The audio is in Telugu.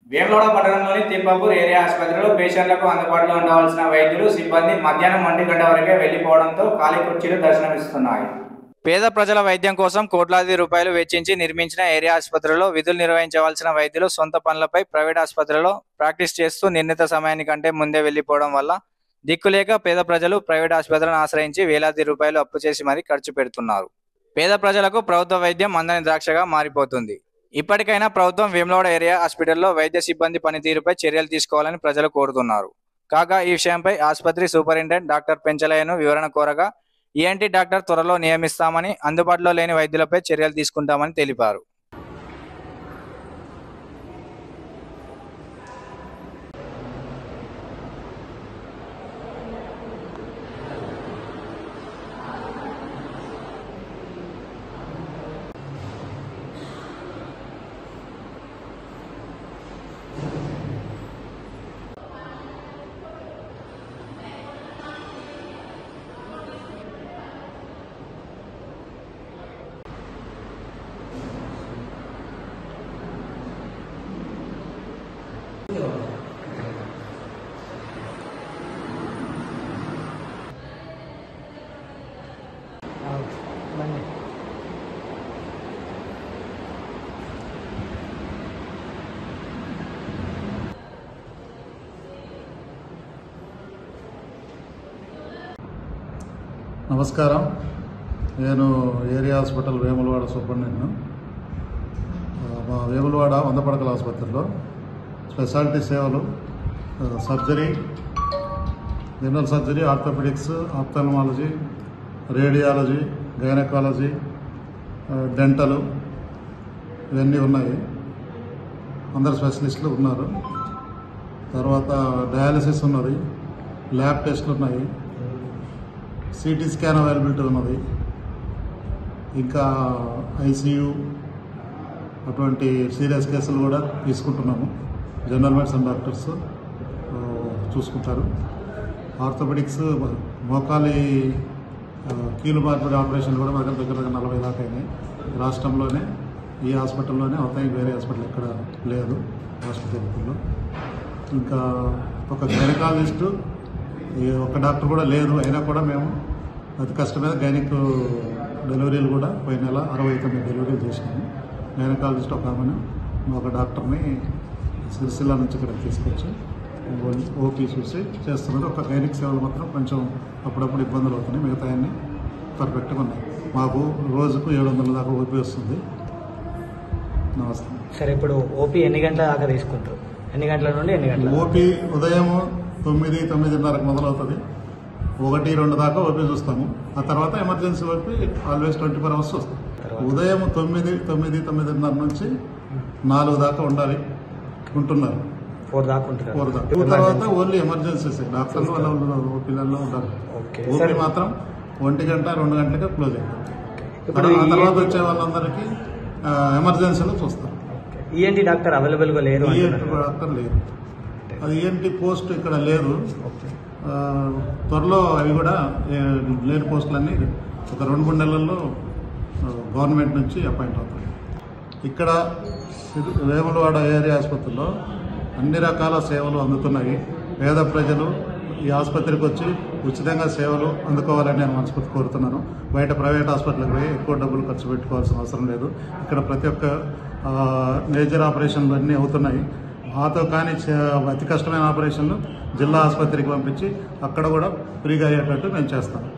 వేములవాడ పట్టణంలోని తిప్పాపూర్ ఏరియా ఆసుపత్రిలో పేషెంట్లకు అందుబాటులో ఉండవలసిన వైద్యులు సిబ్బంది మధ్యాహ్నం ఒంటి గంట వరకే వెళ్లిపోవడంతో ఖాళీ కుర్చీలు దర్శనమిస్తున్నాయి పేద ప్రజల వైద్యం కోసం కోట్లాది రూపాయలు వెచ్చించి నిర్మించిన ఏరియా ఆసుపత్రిలో విధులు నిర్వహించవలసిన వైద్యులు సొంత పనులపై ప్రైవేట్ ఆసుపత్రిలో ప్రాక్టీస్ చేస్తూ నిర్ణీత సమయానికంటే ముందే వెళ్లిపోవడం వల్ల దిక్కులేక పేద ప్రజలు ప్రైవేట్ ఆసుపత్రులను ఆశ్రయించి వేలాది రూపాయలు అప్పు చేసి మరీ ఖర్చు పెడుతున్నారు పేద ప్రజలకు ప్రభుత్వ వైద్యం అందని ద్రాక్షగా మారిపోతుంది ఇప్పటికైనా ప్రభుత్వం వేములవాడ ఏరియా హాస్పిటల్లో వైద్య సిబ్బంది పనితీరుపై చర్యలు తీసుకోవాలని ప్రజలు కోరుతున్నారు కాగా ఈ విషయంపై ఆసుపత్రి సూపరింటెండెంట్ డాక్టర్ పెంచలయ్యను వివరణ కోరగా ఈఎన్టీ డాక్టర్ త్వరలో నియమిస్తామని అందుబాటులో లేని వైద్యులపై చర్యలు తీసుకుంటామని తెలిపారు నమస్కారం నేను ఏరియా హాస్పిటల్ వేములవాడ సూపరింటెండెంట్ను ఆ, మా వేములవాడ వంద పడకల ఆసుపత్రిలో స్పెషాలిటీ సేవలు ఆ, surgery general surgery orthopaedics ophthalmology radiology gynaecology ఆ, డెంటల్ ఇవన్నీ ఉన్నాయి అందరు స్పెషలిస్టులు ఉన్నారు తర్వాత డయాలసిస్ ఉన్నది ల్యాబ్ టెస్ట్లు ఉన్నాయి సిటీ స్కాన్ అవైలబిలిటీ ఉన్నది ఇంకా ఐసీయూ అటువంటి సీరియస్ కేసులు కూడా తీసుకుంటున్నాము జనరల్ మెడిసిన్ డాక్టర్స్ ఆ, చూసుకుంటారు ఆర్థోపెడిక్స్ మోకాలి ఆ, కీలు మార్పిడి ఆపరేషన్ కూడా మా దగ్గర దగ్గర దగ్గర నలభై దాకా అయినాయి రాష్ట్రంలోనే ఈ హాస్పిటల్లోనే అవుతాయి వేరే హాస్పిటల్ ఎక్కడ లేదు హాస్పిటల్లో ఇంకా ఒక గైనకాలజిస్టు ఈ ఒక్క డాక్టర్ కూడా లేదు అయినా కూడా మేము అతి కష్టమైన గైనిక్ డెలివరీలు కూడా పోయిన నెల అరవై తొమ్మిది డెలివరీలు చేసినాము గైనకాలజిస్ట్ ఒక ఆమెను ఒక డాక్టర్ని సిరిసిల్ల నుంచి ఇక్కడ తీసుకొచ్చి ఓపీ చూసి చేస్తున్నారు ఒక గైనిక్ సేవలు మాత్రం కొంచెం అప్పుడప్పుడు ఇబ్బందులు అవుతున్నాయి మిగతా అన్ని పర్ఫెక్ట్గా ఉన్నాయి మాకు రోజుకు ఏడు వందల దాకా ఓపీ వస్తుంది నమస్తే సరే ఇప్పుడు ఓపీ ఎన్ని గంటల దాకా తీసుకుంటారు ఎన్ని గంటల నుండి ఎన్ని గంటల ఓపీ ఉదయం తొమ్మిది తొమ్మిదిన్నరకు మొదలవుతుంది ఒకటి రెండు దాకా ఓపీ చూస్తాము ఆ తర్వాత emergency OP always twenty four hours వస్తాం తర్వాత? ఉదయం తొమ్మిది తొమ్మిది తొమ్మిదిన్నర నుంచి నాలుగు దాకా ఉండాలి ఉంటున్నారు ఫోర్ దాకా ఉంటారు ఫోర్ దాకా తర్వాత ఓన్లీ ఎమర్జెన్సీస్ డాక్టర్లు వాళ్ళ పిల్లల్లో ఉంటారు ఓకే ఓపీ సరే మాత్రం ఒంటి గంట రెండు గంటలకే క్లోజ్ అవుతుంది ఇప్పుడు ఆ తర్వాత వచ్చే వాళ్ళందరికీ ఆ, ఎమర్జెన్సీలో చూస్తారు ఈఎన్టీ డాక్టర్ అవైలబుల్ గా లేరు ఈఎన్టీ అంటున్నారు. డాక్టర్ లేరు అది ఈఎన్టీ పోస్ట్ ఇక్కడ లేదు ఓకే. ఆ, త్వరలో అవి కూడా ఏ, లేని పోస్టులన్నీ ఒక రెండు మూడు నెలల్లో ఆ, గవర్నమెంట్ నుంచి అపాయింట్ అవుతాయి ఇక్కడ సిరి- వేములవాడ ఏరియా ఆసుపత్రిలో అన్ని రకాల సేవలు అందుతున్నాయి పేద ప్రజలు ఈ ఆసుపత్రికి వచ్చి ఉచితంగా సేవలు అందుకోవాలని నేను మనస్ఫూర్తి కోరుతున్నాను బయట ప్రైవేట్ హాస్పిటల్కి పోయి ఎక్కువ డబ్బులు ఖర్చు పెట్టుకోవాల్సిన అవసరం లేదు ఇక్కడ ప్రతి ఒక్క ఆ, మేజర్ ఆపరేషన్లు అన్నీ అవుతున్నాయి మాతో కానీ చే- అతి కష్టమైన ఆపరేషన్లు జిల్లా ఆసుపత్రికి పంపించి అక్కడ కూడా ఫ్రీగా అయ్యేటట్టు నేను చేస్తాను